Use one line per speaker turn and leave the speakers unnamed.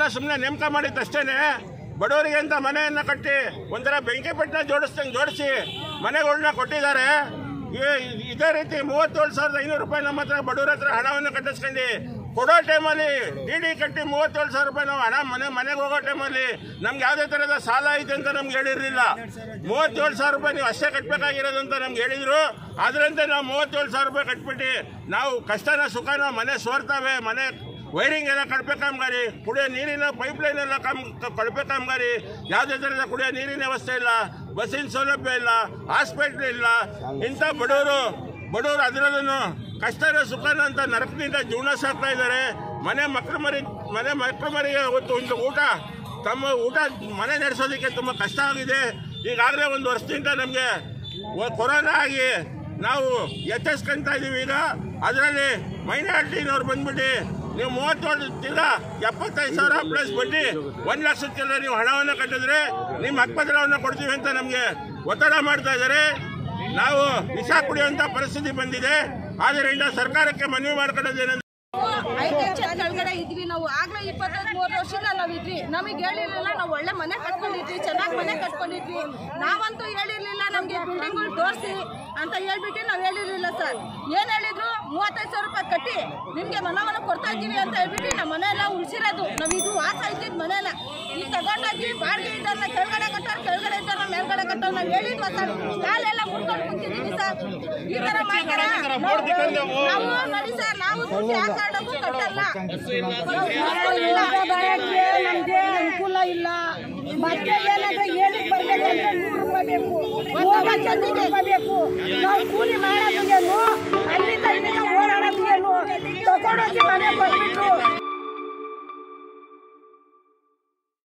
ಸುಮ್ಮನೆ ನೇಮಕ ಮಾಡಿದ್ದು ಅಷ್ಟೇನೆ ಬಡವರಿಗೆ ಅಂತ ಮನೆಯನ್ನ ಕಟ್ಟಿ ಒಂಥರ ಬೆಂಕಿ ಪಟ್ಟಣ ಜೋಡಿಸ್ದಂಗೆ ಜೋಡಿಸಿ ಮನೆಗಳನ್ನ ಕೊಟ್ಟಿದ್ದಾರೆ ಇ- ಇದೇ ರೀತಿ ಮೂವತ್ತೇಳು ಸಾವಿರದ ಐನೂರು ರೂಪಾಯಿ ನಮ್ಮ ಹತ್ರ ಬಡವರ ಹತ್ರ ಹಣವನ್ನು ಕಟ್ಟಿಸ್ಕೊಂಡು ಕೊಡೋ ಟೈಮಲ್ಲಿ ಡಿ ಡಿ ಕಟ್ಟಿ ಮೂವತ್ತೇಳು ಸಾವಿರ ರೂಪಾಯಿ ನಾವು ಹಣ ಮನೆ ಮನೆಗೆ ಹೋಗೋ ಟೈಮಲ್ಲಿ ನಮ್ಗೆ ಯಾವುದೇ ಥರದ ಸಾಲ ಐತೆ ಅಂತ ನಮ್ಗೆ ಹೇಳಿರಲಿಲ್ಲ ಮೂವತ್ತೇಳು ಸಾವಿರ ರೂಪಾಯಿ ನೀವು ಅಷ್ಟೇ ಕಟ್ಟಬೇಕಾಗಿರೋದು ಅಂತ ನಮ್ಗೆ ಹೇಳಿದ್ರು ಅದರಂತೆ ನಾವು ಮೂವತ್ತೇಳು ಸಾವಿರ ರೂಪಾಯಿ ಕಟ್ಬಿಟ್ಟು ನಾವು ಕಷ್ಟನ ಸುಖನ ಮನೆ ಸೋರ್ತವೆ ಮನೆ ವೈರಿಂಗ್ ಎಲ್ಲ ಕಳಪೆ ಕಾಮಗಾರಿ ಕುಡಿಯೋ ನೀರಿನ ಪೈಪ್ ಲೈನ್ ಎಲ್ಲ ಕಾಮ್ ಕಳಪೆ ಕಾಮಗಾರಿ ಯಾವುದೇ ಥರದ ಕುಡಿಯೋ ನೀರಿನ ವ್ಯವಸ್ಥೆ ಇಲ್ಲ ಬಸ್ಸಿನ ಸೌಲಭ್ಯ ಇಲ್ಲ ಹಾಸ್ಪಿಟ್ಲ್ ಇಲ್ಲ ಇಂಥ ಬಡವರು ಬಡವರು ಅದರಲ್ಲೂ ಕಷ್ಟನ ಸುಖನ ಅಂತ ನರಕದಿಂದ ಜೀವನ ಸಾಕ್ತಾ ಇದ್ದಾರೆ ಮನೆ ಮಕ್ಕಳು ಮರಿ ಮನೆ ಮಕ್ಕಳು ಮರಿಗೆ ಅವತ್ತು ಒಂದು ಊಟ ತಮ್ಮ ಊಟ ಮನೆ ನಡೆಸೋದಕ್ಕೆ ತುಂಬ ಕಷ್ಟ ಆಗಿದೆ ಈಗಾಗಲೇ ಒಂದು ವರ್ಷದಿಂದ ನಮಗೆ ಕೊರೋನಾ ಆಗಿ ನಾವು ಎಚ್ಚರಿಸ್ಕೊಂತ ಇದೀವಿ ಈಗ ಅದರಲ್ಲಿ ಮೈನಾರಿಟಿನವ್ರು ಬಂದ್ಬಿಟ್ಟು ನೀವು ಮೂವತ್ತೇಳು ತಿರ್ಗಾ ಎಪ್ಪತ್ತೈದು ಸಾವಿರ ಪ್ಲಸ್ ಬಡ್ಡಿ ಒಂದು ಲಕ್ಷಕ್ಕೆಲ್ಲ ನೀವು ಹಣವನ್ನು ಕಟ್ಟಿದ್ರೆ ನಿಮ್ಮ ಹಕ್ಕಪತ್ರವನ್ನು ಕೊಡ್ತೀವಿ ಅಂತ ನಮಗೆ ಒತ್ತಡ ಮಾಡ್ತಾ ಇದ್ದಾರೆ ನಾವು ವಿಷ ಕುಡಿಯುವಂಥ ಪರಿಸ್ಥಿತಿ ಬಂದಿದೆ ಆದ್ದರಿಂದ ಸರ್ಕಾರಕ್ಕೆ ಮನವಿ ಮಾಡ್ಕೊಳ್ಳೋದೇನೆಂದ್ರೆ
ಐದು ಲಕ್ಷ ಕೆಳಗಡೆ ಇದ್ವಿ ನಾವು ಆಗ್ಲೇ ಇಪ್ಪತ್ತೈದು ಮೂವತ್ತು ವರ್ಷದಿಂದ ನಾವು ಇದ್ವಿ ನಮಗೆ ಹೇಳಿರ್ಲಿಲ್ಲ ನಾವು ಒಳ್ಳೆ ಮನೆ ಕಟ್ಕೊಂಡಿದ್ವಿ ಚೆನ್ನಾಗಿ ಮನೆ ಕಟ್ಕೊಂಡಿದ್ವಿ ನಾವಂತೂ ಹೇಳಿರ್ಲಿಲ್ಲ ನಮಗೆ ಬಿಲ್ಡಿಂಗ್ಗಳು ತೋರಿಸಿ ಅಂತ ಹೇಳ್ಬಿಟ್ಟು ನಾವು ಹೇಳಿರ್ಲಿಲ್ಲ ಸರ್ ಏನ್ ಹೇಳಿದ್ರು ಮೂವತ್ತೈದು ಸಾವಿರ ರೂಪಾಯಿ ಕಟ್ಟಿ ನಿಮ್ಗೆ ಮನವನ್ನು ಕೊಡ್ತಾ ಇದ್ದೀವಿ ಅಂತ ಹೇಳ್ಬಿಟ್ಟು ನಮ್ಮ ಮನೆ ಎಲ್ಲ ಉಳಿಸಿರೋದು ನಾವು ಇದು ವಾಸ ಇದ್ದಿದ್ದು ಮನೆನ ಈಗ ತಗೊಂಡೋಗಿ ಬಾಡಿಗೆ ಇದ್ದವ್ರನ್ನ ಕೆಳಗಡೆ ಕಟ್ಟೋರು ಕೆಳಗಡೆ ಇದ್ದವ್ರನ್ನ ಮೇಲ್ಗಡೆ ಕಟ್ಟೋರು ನಾವು ಹೇಳಿದ್ವಾ ಸರ್ ಕಾಲೆಲ್ಲ ಮುರ್ಕೊಂಡು ಕುಂತಿದ್ದೀವಿ ಸರ್ ಈ ತರ ಮಾಡ್ತಾರೆ ನಾವು ನೋಡಿ ಸರ್ ನಾವು ದುಡ್ಡು ಯಾವ ಕಾರಣಕ್ಕೂ ಕಟ್ಟಲ್ಲ
ಬರಕ್ಕೆ ನಮ್ಗೆ ಅನುಕೂಲ ಇಲ್ಲ ಮತ್ತೆ ಏನಾದ್ರೆ ಹೇಳಿಕ್ ಬರ್ಬೇಕಂದ್ರೆ ನೂರು ರೂಪಾಯಿ ಬೇಕು ಹೋಗಕ್ಕೆ ನೂರು ರೂಪಾಯಿ ಬೇಕು ನಾವು ಕೂಲಿ ಮಾಡೋದು ಏನು